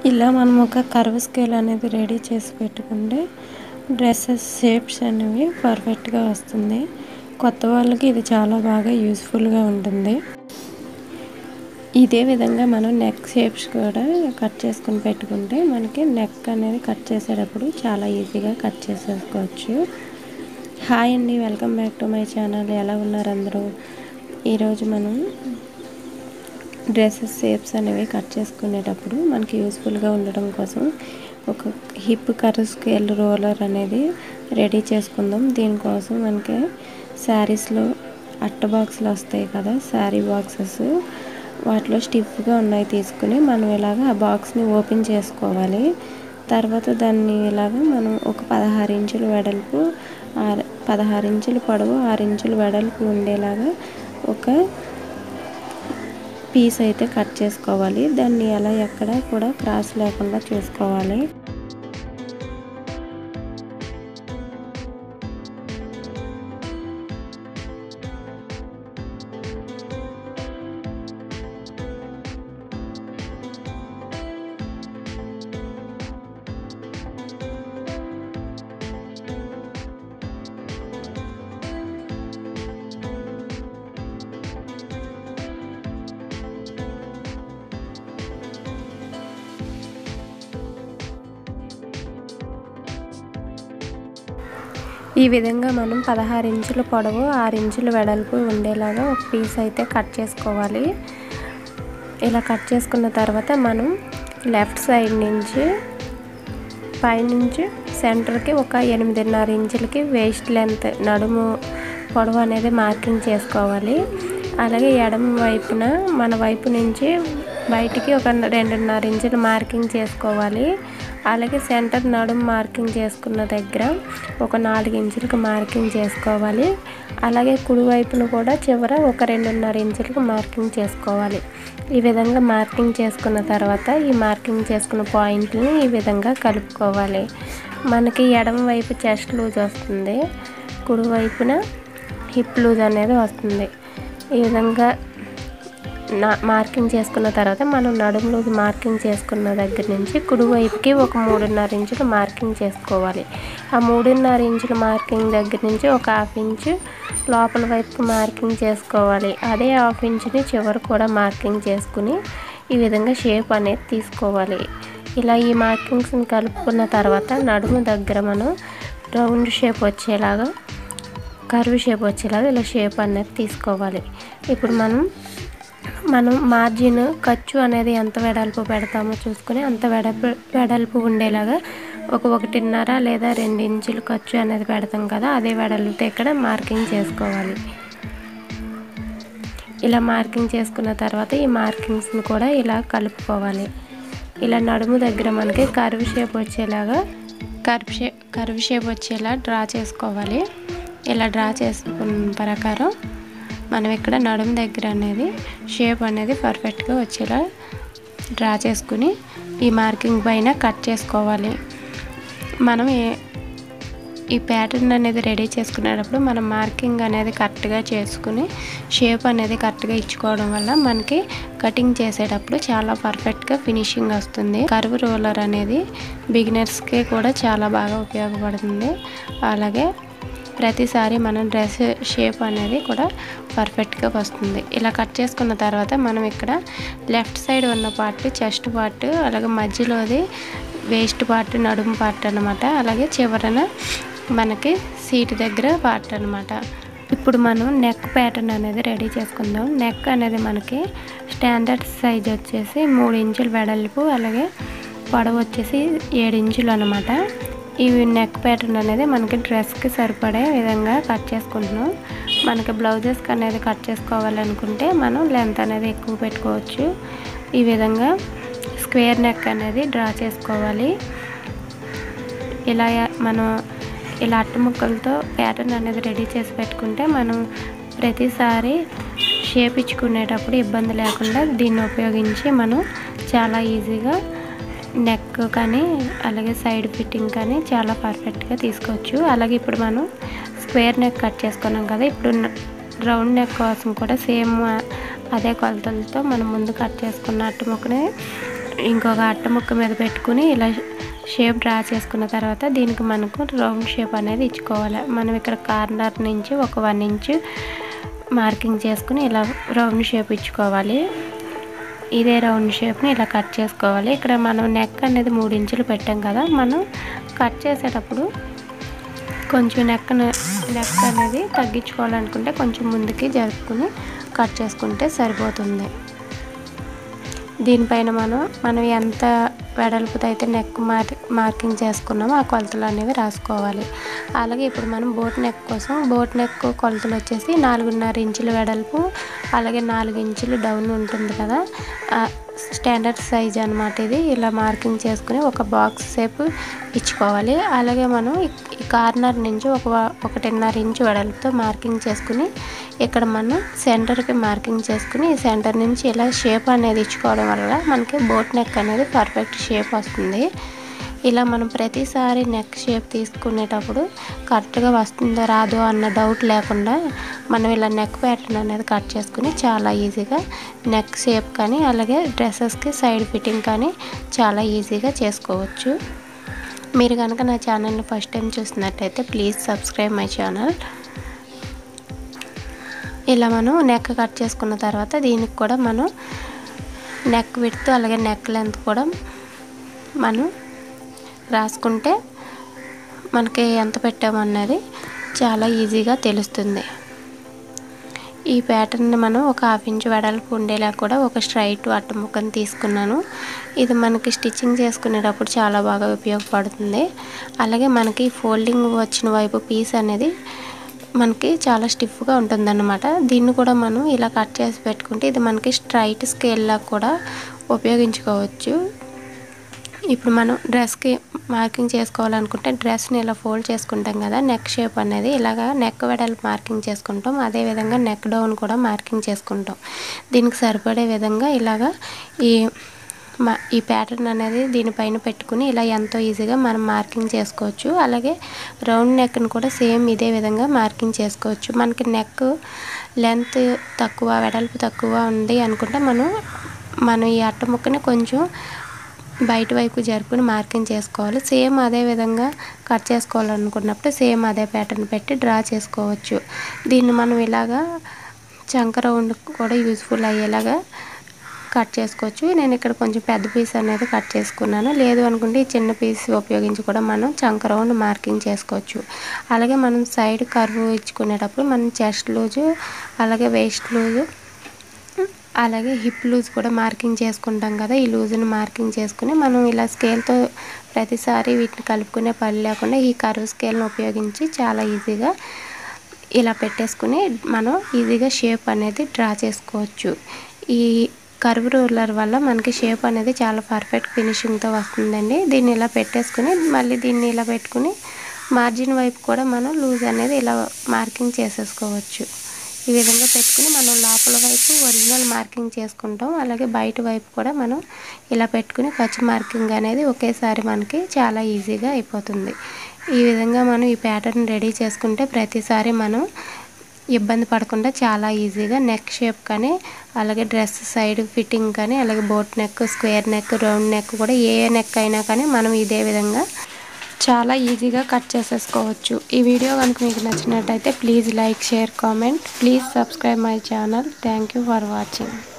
ఇలా మనం ఒక కర్వ్ స్కేల్ అనేది రెడీ చేసి పెట్టుకుంటే డ్రెస్సెస్ షేప్స్ అనేవి పర్ఫెక్ట్గా వస్తుంది కొత్త వాళ్ళకి ఇది చాలా బాగా యూస్ఫుల్గా ఉంటుంది ఇదే విధంగా మనం నెక్ షేప్స్ కూడా కట్ చేసుకుని పెట్టుకుంటే మనకి నెక్ అనేది కట్ చేసేటప్పుడు చాలా ఈజీగా కట్ చేసేసుకోవచ్చు హాయ్ అండి welcome back to my channel ఎలా ఉన్నారు అందరూ ఈరోజు మనం డ్రెస్సెస్ షేప్స్ అనేవి కట్ చేసుకునేటప్పుడు మనకి యూస్ఫుల్గా ఉండడం కోసం ఒక హిప్ కర్వ్ స్కేల్ రోలర్ అనేది రెడీ చేసుకుందాం దీనికోసం మనకి శారీస్లో అట్ట బాక్సులు వస్తాయి కదా శారీ బాక్సెస్ వాటిలో స్టిఫ్గా ఉన్నాయి తీసుకుని మనం ఇలాగ ఆ బాక్స్ని ఓపెన్ చేసుకోవాలి తర్వాత దాన్ని ఇలాగ మనం ఒక పదహారు ఇంచుల వెడల్పు ఆరు పదహారు ఇంచుల పొడవు ఆరు ఇంచుల వెడల్పు ఉండేలాగా ఒక పీస్ అయితే కట్ చేసుకోవాలి దాన్ని ఎలా ఎక్కడ కూడా క్రాస్ లేకుండా చూసుకోవాలి ఈ విధంగా మనం పదహారు ఇంచుల పొడవు ఆరు ఇంచుల వెడల్పు ఉండేలాగా ఒక పీస్ అయితే కట్ చేసుకోవాలి ఇలా కట్ చేసుకున్న తర్వాత మనం లెఫ్ట్ సైడ్ నుంచి పైనుంచి సెంటర్కి ఒక ఎనిమిదిన్నర ఇంచులకి వేస్ట్ లెంత్ నడుము పొడవు అనేది మార్కింగ్ చేసుకోవాలి అలాగే ఎడమ వైపున మన వైపు నుంచి బయటికి ఒక రెండున్నర ఇంచులు మార్కింగ్ చేసుకోవాలి అలాగే సెంటర్ నడుము మార్కింగ్ చేసుకున్న దగ్గర ఒక నాలుగు ఇంచులకు మార్కింగ్ చేసుకోవాలి అలాగే కుడి వైపున కూడా చివర ఒక రెండున్నర ఇంచులకు మార్కింగ్ చేసుకోవాలి ఈ విధంగా మార్కింగ్ చేసుకున్న తర్వాత ఈ మార్కింగ్ చేసుకున్న పాయింట్ని ఈ విధంగా కలుపుకోవాలి మనకి ఎడమ వైపు చెస్ట్ లూజ్ వస్తుంది కుడి వైపున హిప్ లూజ్ అనేది వస్తుంది ఈ విధంగా నా మార్కింగ్ చేసుకున్న తర్వాత మనం నడుము లూజ్ మార్కింగ్ చేసుకున్న దగ్గర నుంచి కుడివైపుకి ఒక మూడున్నర ఇంచులు మార్కింగ్ చేసుకోవాలి ఆ మూడున్నర ఇంచుల మార్కింగ్ దగ్గర నుంచి ఒక హాఫ్ ఇంచు లోపల వైపుకి మార్కింగ్ చేసుకోవాలి అదే హాఫ్ ఇంచుని చివరి కూడా మార్కింగ్ చేసుకుని ఈ విధంగా షేప్ అనేది తీసుకోవాలి ఇలా ఈ మార్కింగ్స్ని కలుపుకున్న తర్వాత నడుము దగ్గర మనం రౌండ్ షేప్ వచ్చేలాగా కర్వ్ షేప్ వచ్చేలాగా ఇలా షేప్ అనేది తీసుకోవాలి ఇప్పుడు మనం మనం మార్జిన్ ఖర్చు అనేది ఎంత వెడల్పు పెడతామో చూసుకొని అంత వెడల్పు వెడల్పు ఉండేలాగా ఒక ఒకటిన్నర లేదా రెండు ఇంచులు ఖర్చు అనేది పెడతాం కదా అదే వెడల్పుతో ఇక్కడ మార్కింగ్ చేసుకోవాలి ఇలా మార్కింగ్ చేసుకున్న తర్వాత ఈ మార్కింగ్స్ని కూడా ఇలా కలుపుకోవాలి ఇలా నడుము దగ్గర మనకి కర్వ్ షేప్ వచ్చేలాగా కర్వ్ షేప్ కర్వ్ షేప్ వచ్చేలా డ్రా చేసుకోవాలి ఇలా డ్రా చేసుకున్న ప్రకారం మనం ఇక్కడ నడుము దగ్గర అనేది షేప్ అనేది పర్ఫెక్ట్గా వచ్చేలా డ్రా చేసుకుని ఈ మార్కింగ్ పైన కట్ చేసుకోవాలి మనం ఈ ప్యాటర్న్ అనేది రెడీ చేసుకునేటప్పుడు మనం మార్కింగ్ అనేది కరెక్ట్గా చేసుకుని షేప్ అనేది కరెక్ట్గా ఇచ్చుకోవడం వల్ల మనకి కటింగ్ చేసేటప్పుడు చాలా పర్ఫెక్ట్గా ఫినిషింగ్ వస్తుంది కర్వ్ రోలర్ అనేది బిగినర్స్కి కూడా చాలా బాగా ఉపయోగపడుతుంది అలాగే ప్రతిసారి మనం డ్రెస్ షేప్ అనేది కూడా పర్ఫెక్ట్గా వస్తుంది ఇలా కట్ చేసుకున్న తర్వాత మనం ఇక్కడ లెఫ్ట్ సైడ్ ఉన్న పార్ట్ చెస్ట్ పార్ట్ అలాగే మధ్యలోది వేస్ట్ పార్ట్ నడుము పార్ట్ అనమాట అలాగే చివరన మనకి సీట్ దగ్గర పార్ట్ అనమాట ఇప్పుడు మనం నెక్ ప్యాటర్న్ అనేది రెడీ చేసుకుందాం నెక్ అనేది మనకి స్టాండర్డ్ సైజ్ వచ్చేసి మూడు ఇంచుల వెడల్పు అలాగే పొడవు వచ్చేసి ఏడు ఇంచులు అనమాట ఈ నెక్ ప్యాటర్న్ అనేది మనకి డ్రెస్కి సరిపడే విధంగా కట్ చేసుకుంటున్నాం మనకి బ్లౌజెస్కి అనేది కట్ చేసుకోవాలనుకుంటే మనం లెంత్ అనేది ఎక్కువ పెట్టుకోవచ్చు ఈ విధంగా స్క్వేర్ నెక్ అనేది డ్రా చేసుకోవాలి ఇలా మనం ఇలా అట్ట ముక్కలతో ప్యాటర్న్ అనేది రెడీ చేసి పెట్టుకుంటే మనం ప్రతిసారి షేప్ ఇచ్చుకునేటప్పుడు ఇబ్బంది లేకుండా దీన్ని ఉపయోగించి మనం చాలా ఈజీగా నెక్ కానీ అలాగే సైడ్ ఫిట్టింగ్ కానీ చాలా పర్ఫెక్ట్గా తీసుకోవచ్చు అలాగే ఇప్పుడు మనం స్క్వేర్ నెక్ కట్ చేసుకున్నాం కదా ఇప్పుడు రౌండ్ నెక్ కోసం కూడా సేమ్ అదే కొలతలతో మనం ముందు కట్ చేసుకున్న అట్టు ముక్కని ఇంకొక అట్ట ముక్క మీద పెట్టుకుని ఇలా షేప్ డ్రా చేసుకున్న తర్వాత దీనికి మనకు రౌండ్ షేప్ అనేది ఇచ్చుకోవాలి మనం ఇక్కడ కార్నర్ నుంచి ఒక వన్ ఇంచ్ మార్కింగ్ చేసుకుని ఇలా రౌండ్ షేప్ ఇచ్చుకోవాలి ఇదే రౌండ్ షేప్ని ఇలా కట్ చేసుకోవాలి ఇక్కడ మనం నెక్ అనేది మూడు ఇంచులు పెట్టాం కదా మనం కట్ చేసేటప్పుడు కొంచెం నెక్ నెక్ అనేది తగ్గించుకోవాలనుకుంటే కొంచెం ముందుకి జరుపుకుని కట్ చేసుకుంటే సరిపోతుంది దీనిపైన మనం మనం ఎంత వెడల్పుతో అయితే నెక్ మార్ మార్కింగ్ చేసుకున్నామో ఆ కొలతలు అనేవి రాసుకోవాలి అలాగే ఇప్పుడు మనం బోట్ నెక్ కోసం బోట్ నెక్ కొలతలు వచ్చేసి నాలుగున్నర ఇంచుల వెడల్పు అలాగే నాలుగు ఇంచులు డౌన్ ఉంటుంది కదా స్టాండర్డ్ సైజ్ అనమాట ఇది ఇలా మార్కింగ్ చేసుకుని ఒక బాక్స్ షేప్ ఇచ్చుకోవాలి అలాగే మనం ఈ కార్నర్ నుంచి ఒక ఒకటిన్నర ఇంచు వెడల్పుతో మార్కింగ్ చేసుకుని ఇక్కడ మనం సెంటర్కి మార్కింగ్ చేసుకుని ఈ సెంటర్ నుంచి ఇలా షేప్ అనేది ఇచ్చుకోవడం వల్ల మనకి బోట్ నెక్ అనేది పర్ఫెక్ట్ షేప్ వస్తుంది ఇలా మనం ప్రతిసారి నెక్ షేప్ తీసుకునేటప్పుడు కరెక్ట్గా వస్తుందో రాదో అన్న డౌట్ లేకుండా మనం ఇలా నెక్ ప్యాటర్న్ అనేది కట్ చేసుకుని చాలా ఈజీగా నెక్ షేప్ కానీ అలాగే డ్రెస్సెస్కి సైడ్ ఫిట్టింగ్ కానీ చాలా ఈజీగా చేసుకోవచ్చు మీరు కనుక నా ఛానల్ని ఫస్ట్ టైం చూస్తున్నట్టయితే ప్లీజ్ సబ్స్క్రైబ్ మై ఛానల్ ఇలా మనం నెక్ కట్ చేసుకున్న తర్వాత దీనికి కూడా మనం నెక్ విడ్త్ అలాగే నెక్ లెంత్ కూడా మనం రాసుకుంటే మనకి ఎంత పెట్టామన్నది చాలా ఈజీగా తెలుస్తుంది ఈ ప్యాటర్న్ని మనం ఒక హాఫ్ ఇంచ్ వెడల్పు ఉండేలా కూడా ఒక స్ట్రైట్ అట్ట ముక్కను తీసుకున్నాను ఇది మనకి స్టిచ్చింగ్ చేసుకునేటప్పుడు చాలా బాగా ఉపయోగపడుతుంది అలాగే మనకి ఫోల్డింగ్ వచ్చిన వైపు పీస్ అనేది మనకి చాలా స్టిఫ్గా ఉంటుందన్నమాట దీన్ని కూడా మనం ఇలా కట్ చేసి పెట్టుకుంటే ఇది మనకి స్ట్రైట్ స్కేల్లా కూడా ఉపయోగించుకోవచ్చు ఇప్పుడు మనం డ్రెస్కి మార్కింగ్ చేసుకోవాలనుకుంటే డ్రెస్ని ఇలా ఫోల్డ్ చేసుకుంటాం కదా నెక్ షేప్ అనేది ఇలాగా నెక్ వెడల్పు మార్కింగ్ చేసుకుంటాం అదేవిధంగా నెక్ డౌన్ కూడా మార్కింగ్ చేసుకుంటాం దీనికి సరిపడే విధంగా ఇలాగా ఈ మా ఈ ప్యాటర్న్ అనేది దీనిపైన పెట్టుకుని ఇలా ఎంతో ఈజీగా మనం మార్కింగ్ చేసుకోవచ్చు అలాగే రౌండ్ నెక్ని కూడా సేమ్ ఇదే విధంగా మార్కింగ్ చేసుకోవచ్చు మనకి నెక్ లెంత్ తక్కువ వెడల్పు తక్కువ ఉంది అనుకుంటే మనం మనం ఈ అట్ట ముక్కని కొంచెం బయట వైపు జరుపుని మార్కింగ్ చేసుకోవాలి సేమ్ అదే విధంగా కట్ చేసుకోవాలనుకున్నప్పుడు సేమ్ అదే ప్యాటర్న్ పెట్టి డ్రా చేసుకోవచ్చు దీన్ని మనం ఇలాగా చంక రౌండ్ కూడా యూజ్ఫుల్ అయ్యేలాగా కట్ చేసుకోవచ్చు నేను ఇక్కడ కొంచెం పెద్ద పీస్ అనేది కట్ చేసుకున్నాను లేదు అనుకుంటే ఈ చిన్న పీస్ ఉపయోగించి కూడా మనం చంక రౌండ్ మార్కింగ్ చేసుకోవచ్చు అలాగే మనం సైడ్ కర్వ్ ఇచ్చుకునేటప్పుడు మనం చెస్ట్ లూజు అలాగే వేస్ట్ లూజు అలాగే హిప్ లూజ్ కూడా మార్కింగ్ చేసుకుంటాం కదా ఈ లూజ్ని మార్కింగ్ చేసుకుని మనం ఇలా స్కేల్తో ప్రతిసారి వీటిని కలుపుకునే పని లేకుండా ఈ కర్వ్ స్కేల్ని ఉపయోగించి చాలా ఈజీగా ఇలా పెట్టేసుకుని మనం ఈజీగా షేప్ అనేది డ్రా చేసుకోవచ్చు ఈ కర్వ్ రూలర్ వల్ల మనకి షేప్ అనేది చాలా పర్ఫెక్ట్ ఫినిషింగ్తో వస్తుందండి దీన్ని ఇలా పెట్టేసుకుని మళ్ళీ దీన్ని ఇలా పెట్టుకుని మార్జిన్ వైపు కూడా మనం లూజ్ అనేది ఇలా మార్కింగ్ చేసేసుకోవచ్చు ఈ విధంగా పెట్టుకుని మనం లోపల వైపు ఒరిజినల్ మార్కింగ్ చేసుకుంటాం అలాగే బయట వైపు కూడా మనం ఇలా పెట్టుకుని ఖర్చు మార్కింగ్ అనేది ఒకేసారి మనకి చాలా ఈజీగా అయిపోతుంది ఈ విధంగా మనం ఈ ప్యాటర్న్ రెడీ చేసుకుంటే ప్రతిసారి మనం ఇబ్బంది పడకుండా చాలా ఈజీగా నెక్ షేప్ కానీ అలాగే డ్రెస్ సైడ్ ఫిట్టింగ్ కానీ అలాగే boat neck square neck round neck కూడా ఏ నెక్ అయినా కానీ మనం ఇదే విధంగా చాలా ఈజీగా కట్ చేసేసుకోవచ్చు ఈ వీడియో కనుక మీకు నచ్చినట్టయితే please like share comment please subscribe my channel thank you for watching